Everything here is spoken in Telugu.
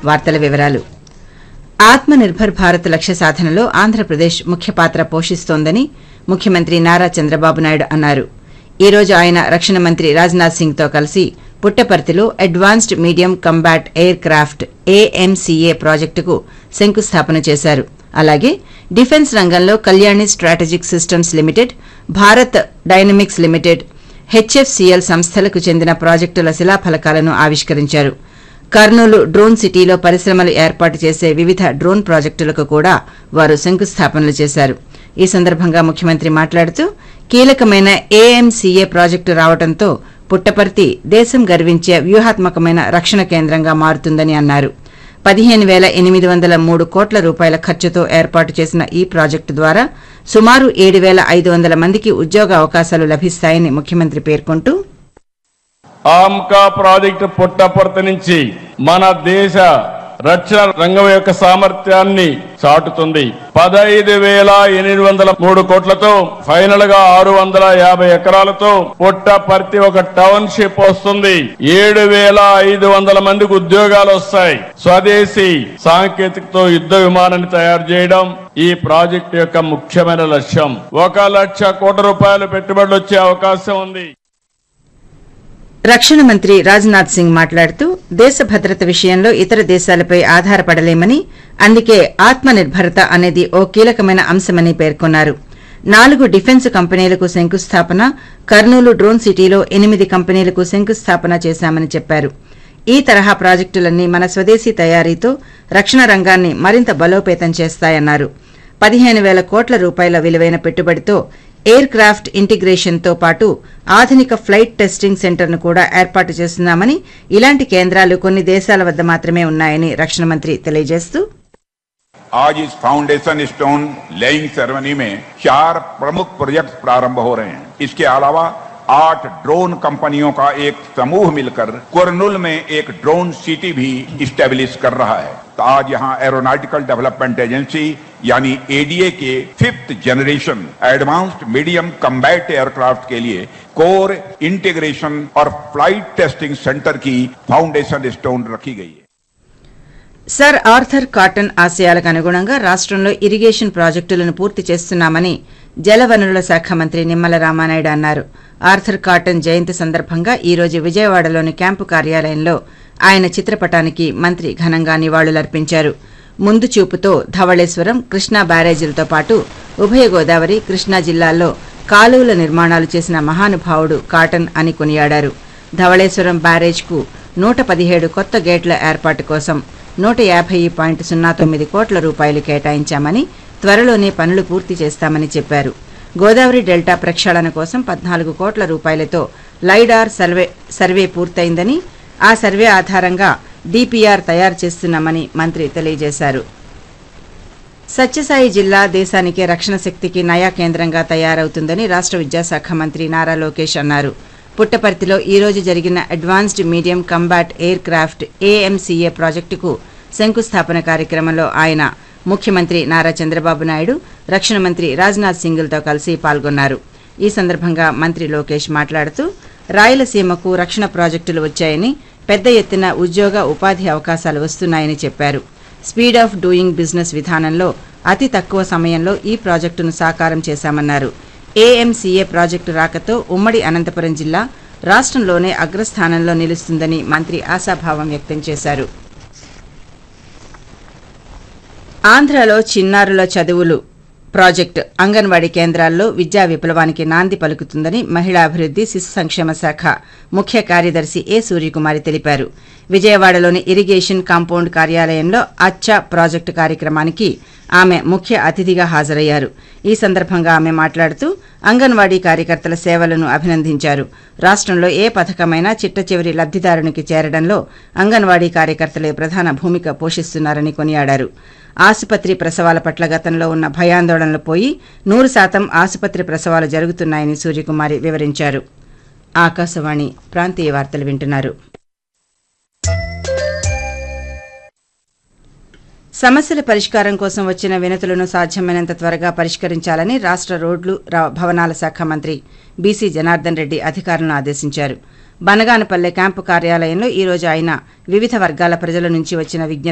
వార్తల వివరాలు ఆత్మ నిర్భర్ భారత్ లక్ష్య సాధనలో ఆంధ్రప్రదేశ్ ముఖ్య పాత్ర పోషిస్తోందని ముఖ్యమంత్రి నారా చంద్రబాబు నాయుడు అన్నారు ఈ రోజు ఆయన రక్షణ మంత్రి రాజ్నాథ్ సింగ్ తో కలిసి పుట్టపర్తిలో advanced medium combat aircraft AMCA ప్రాజెక్టుకు శంకుస్థాపన చేశారు అలాగే డిఫెన్స్ రంగంలో Kalyani strategic systems limited Bharat dynamics limited HFCL సంస్థలకు చెందిన ప్రాజెక్టుల శిలాఫలకాలను ఆవిష్కరించారు కర్నూలు డ్రోన్ సిటీలో పరిశ్రమలు ఏర్పాటు చేసే వివిధ డ్రోన్ ప్రాజెక్టులకు కూడా వారు శంకుస్థాపనలు చేశారు ఈ సందర్భంగా ముఖ్యమంత్రి మాట్లాడుతూ కీలకమైన ఏఎంసీఏ ప్రాజెక్టు రావడంతో పుట్టపర్తి దేశం గర్వించే వ్యూహాత్మకమైన రక్షణ కేంద్రంగా మారుతుందని అన్నారు పదిహేను వేల ఎనిమిది వందల మూడు కోట్ల రూపాయల ఖర్చుతో ఏర్పాటు చేసిన ఈ ప్రాజెక్టు ద్వారా సుమారు ఏడు వేల ఐదు వందల మందికి ఉద్యోగ అవకాశాలు లభిస్తాయని ముఖ్యమంత్రి పేర్కొంటూ ఆమ్కా ప్రాజెక్టు పుట్టపర్తి నుంచి మన దేశ రక్షణ రంగం యొక్క సామర్థ్యాన్ని చాటుతుంది పదహైదు వేల ఎనిమిది వందల మూడు కోట్లతో ఫైనల్ గా ఆరు వందల యాభై ఎకరాలతో పుట్టపర్తి ఒక టౌన్షిప్ వస్తుంది ఏడు వేల ఐదు వందల మందికి ఉద్యోగాలు వస్తాయి స్వదేశీ సాంకేతికతో యుద్ధ విమానాన్ని తయారు చేయడం ఈ ప్రాజెక్టు యొక్క ముఖ్యమైన లక్ష్యం ఒక లక్ష కోట్ల రూపాయలు పెట్టుబడులు వచ్చే అవకాశం ఉంది రక్షణ మంత్రి రాజ్నాథ్ సింగ్ మాట్లాడుతూ దేశ భద్రత విషయంలో ఇతర దేశాలపై ఆధారపడలేమని అందుకే ఆత్మ నిర్భరత అనేది ఓ కీలకమైన అంశమని పేర్కొన్నారు నాలుగు డిఫెన్స్ కంపెనీలకు శంకుస్థాపన కర్నూలు డ్రోన్ సిటీలో ఎనిమిది కంపెనీలకు శంకుస్థాపన చేశామని చెప్పారు ఈ తరహా ప్రాజెక్టులన్నీ మన స్వదేశీ తయారీతో రక్షణ రంగాన్ని మరింత బలోపేతం చేస్తాయన్నారు పదిహేను వేల కోట్ల రూపాయల విలువైన పెట్టుబడితో ఎయిర్ క్రాఫ్ట్ ఇంటిగ్రేషన్తో పాటు ఆధునిక ఫ్లైట్ టెస్టింగ్ సెంటర్ను కూడా ఏర్పాటు చేస్తున్నామని ఇలాంటి కేంద్రాలు కొన్ని దేశాల వద్ద మాత్రమే ఉన్నాయని రక్షణ మంత్రి తెలియజేస్తూ आज इस फाउंडेशन स्टोन लेइंग सेरेमनी में चार प्रमुख प्रोजेक्ट प्रारंभ हो रहे हैं इसके अलावा आठ ड्रोन कंपनियों का एक समूह मिलकर कुरनुल में एक ड्रोन सिटी भी स्टेब्लिश कर रहा है तो आज यहाँ एरोनॉटिकल डेवलपमेंट एजेंसी यानी एडीए के fifth generation advanced medium combat aircraft के लिए कोर इंटीग्रेशन और फ्लाइट टेस्टिंग सेंटर की फाउंडेशन स्टोन रखी गई है సర్ ఆర్థర్ కాటన్ ఆశయాలకు అనుగుణంగా రాష్ట్రంలో ఇరిగేషన్ ప్రాజెక్టులను పూర్తి చేస్తున్నామని జలవనరుల శాఖ మంత్రి నిమ్మల రామానాయుడు అన్నారు ఆర్థర్ కాటన్ జయంతి సందర్భంగా ఈ రోజు విజయవాడలోని క్యాంపు కార్యాలయంలో ఆయన చిత్రపటానికి మంత్రి ఘనంగా నివాళులర్పించారు ముందు చూపుతో ధవళేశ్వరం కృష్ణా బ్యారేజీలతో పాటు ఉభయ గోదావరి కృష్ణా జిల్లాల్లో కాలువల నిర్మాణాలు చేసిన మహానుభావుడు కాటన్ అని కొనియాడారు ధవళేశ్వరం బ్యారేజ్కు నూట పదిహేడు కొత్త గేట్ల ఏర్పాటు కోసం నూట యాభై పాయింట్ సున్నా తొమ్మిది కోట్ల రూపాయలు కేటాయించామని త్వరలోనే పనులు పూర్తి చేస్తామని చెప్పారు గోదావరి డెల్టా ప్రక్షాళన కోసం పద్నాలుగు కోట్ల రూపాయలతో లైడార్ సర్వే సర్వే పూర్తయిందని ఆ సర్వే ఆధారంగా డీపీఆర్ తయారు చేస్తున్నామని మంత్రి తెలియజేశారు సత్యసాయి జిల్లా దేశానికే రక్షణ శక్తికి నయా కేంద్రంగా తయారవుతుందని రాష్ట్ర విద్యాశాఖ మంత్రి నారా లోకేష్ అన్నారు పుట్టపర్తిలో ఈ రోజు జరిగిన advanced medium combat aircraft AMCA ప్రాజెక్టుకు శంకుస్థాపన కార్యక్రమంలో ఆయన ముఖ్యమంత్రి నారా చంద్రబాబు నాయుడు రక్షణ మంత్రి రాజ్నాథ్ సింగ్లతో కలిసి పాల్గొన్నారు ఈ సందర్భంగా మంత్రి లోకేష్ మాట్లాడుతూ రాయలసీమకు రక్షణ ప్రాజెక్టులు వచ్చాయని పెద్ద ఎత్తున ఉద్యోగ ఉపాధి అవకాశాలు వస్తున్నాయని చెప్పారు స్పీడ్ ఆఫ్ డూయింగ్ బిజినెస్ విధానంలో అతి తక్కువ సమయంలో ఈ ప్రాజెక్టును సాకారం చేశామన్నారు ఏఎంసీఏ ప్రాజెక్టు రాకతో ఉమ్మడి అనంతపురం జిల్లా రాష్ట్రంలోనే అగ్రస్థానంలో నిలుస్తుందని మంత్రి ఆశాభావం వ్యక్తం చేశారు ఆంధ్రలో చిన్నారుల చదువులు ప్రాజెక్టు అంగన్వాడీ కేంద్రాల్లో విద్యా విప్లవానికి నాంది పలుకుతుందని మహిళా అభివృద్ది శిశు సంక్షేమ శాఖ ముఖ్య కార్యదర్శి ఏ సూర్యకుమారి తెలిపారు విజయవాడలోని ఇరిగేషన్ కాంపౌండ్ కార్యాలయంలో అచ్చా ప్రాజెక్టు కార్యక్రమానికి ఆమె ముఖ్య అతిథిగా హాజరయ్యారు ఈ సందర్భంగా ఆమె మాట్లాడుతూ అంగన్వాడీ కార్యకర్తల సేవలను అభినందించారు రాష్ట్రంలో ఏ పథకమైనా చిట్ట చివరి లబ్దిదారునికి చేరడంలో అంగన్వాడీ కార్యకర్తలే ప్రధాన భూమిక పోషిస్తున్నారని కొనియాడారు ఆసుపత్రి ప్రసవాల పట్ల గతంలో ఉన్న భయాందోళనలు పోయి నూరు శాతం ఆసుపత్రి ప్రసవాలు జరుగుతున్నాయని సూర్యకుమారి వివరించారు ఆకాశవాణి ప్రాంతీయ వార్తలు వింటున్నారు సమస్యల పరిష్కారం కోసం వచ్చిన వినతులను సాధ్యమైనంత త్వరగా పరిష్కరించాలని రాష్ట్ర రోడ్లు ర- భవనాల శాఖ మంత్రి బీసీ జనార్దన్ రెడ్డి అధికారులను ఆదేశించారు బనగానపల్లె క్యాంపు కార్యాలయంలో ఈ రోజు ఆయన వివిధ వర్గాల ప్రజల నుంచి వచ్చిన విజ్ఞప్తులను